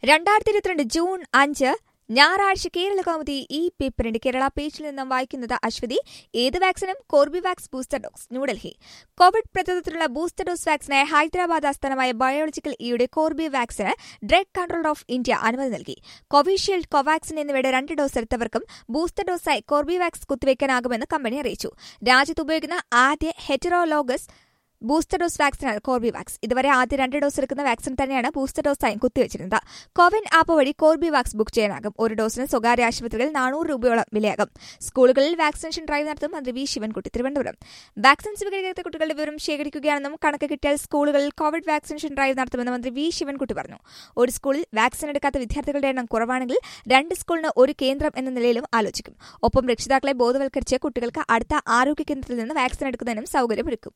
രണ്ടായിരത്തി ഇരുപത്തിരണ്ട് ജൂൺ അഞ്ച് ഞായറാഴ്ച കേരള കൗമുദി ഈ പേപ്പറിന്റെ കേരള പേജിൽ നിന്നും വായിക്കുന്നത് അശ്വതി ഏത് വാക്സിനും Corbevax booster dose New Delhi Covid പ്രതിരോധത്തിലുള്ള ബൂസ്റ്റർ ഡോസ് വാക്സിനായ ഹൈദരാബാദ് ആസ്ഥാനമായ ബയോളജിക്കൽ ഇയുടെ കോർബി വാക്സിന് ഡ്രഗ് കൺട്രോളർ ഓഫ് ഇന്ത്യ അനുമതി നൽകി കോവിഷീൽഡ് കോവാക്സിൻ എന്നിവയുടെ രണ്ട് ഡോസ് എടുത്തവർക്കും ബൂസ്റ്റർ ഡോസായി കോർബിവാക്സ് കുത്തിവയ്ക്കാനാകുമെന്ന് കമ്പനി അറിയിച്ചു രാജ്യത്ത് ഉപയോഗിക്കുന്ന ആദ്യ ഹെറ്ററോലോഗസ് ബൂസ്റ്റർ ഡോസ് വാക്സിനാണ് കോർബിവാക്സ് ഇതുവരെ ആദ്യ രണ്ട് ഡോസ് എടുക്കുന്ന വാക്സിൻ തന്നെയാണ് ബൂസ്റ്റർ ഡോസായും കുത്തിവച്ചിരുന്നത് കോവിൻ ആപ്പ് വഴി കോർബിവാക്സ് ബുക്ക് ചെയ്യാനാകും ഒരു ഡോസിന് സ്വകാര്യ ആശുപത്രികളിൽ നാനൂറ് രൂപയോളം വിലയാകും സ്കൂളുകളിൽ വാക്സിനേഷൻ ഡ്രൈവ് നടത്തും മന്ത്രി വി ശിവൻകുട്ടി തിരുവനന്തപുരം വാക്സിൻ സ്വീകരിക്കാത്ത കുട്ടികളുടെ വിവരം ശേഖരിക്കുകയാണെന്നും കണക്ക് കിട്ടിയാൽ സ്കൂളുകളിൽ കോവിഡ് വാക്സിനേഷൻ ഡ്രൈവ് നടത്തുമെന്ന് മന്ത്രി വി ശിവൻകുട്ടി പറഞ്ഞു ഒരു സ്കൂളിൽ വാക്സിൻ എടുക്കാത്ത വിദ്യാർത്ഥികളുടെ എണ്ണം കുറവാണെങ്കിൽ രണ്ട് സ്കൂളിന് ഒരു കേന്ദ്രം എന്ന നിലയിലും ആലോചിക്കും ഒപ്പം രക്ഷിതാക്കളെ ബോധവൽക്കരിച്ച് കുട്ടികൾക്ക് അടുത്ത ആരോഗ്യ കേന്ദ്രത്തിൽ നിന്ന് വാക്സിൻ എടുക്കുന്നതിനും സൌകര്യമൊരുക്കും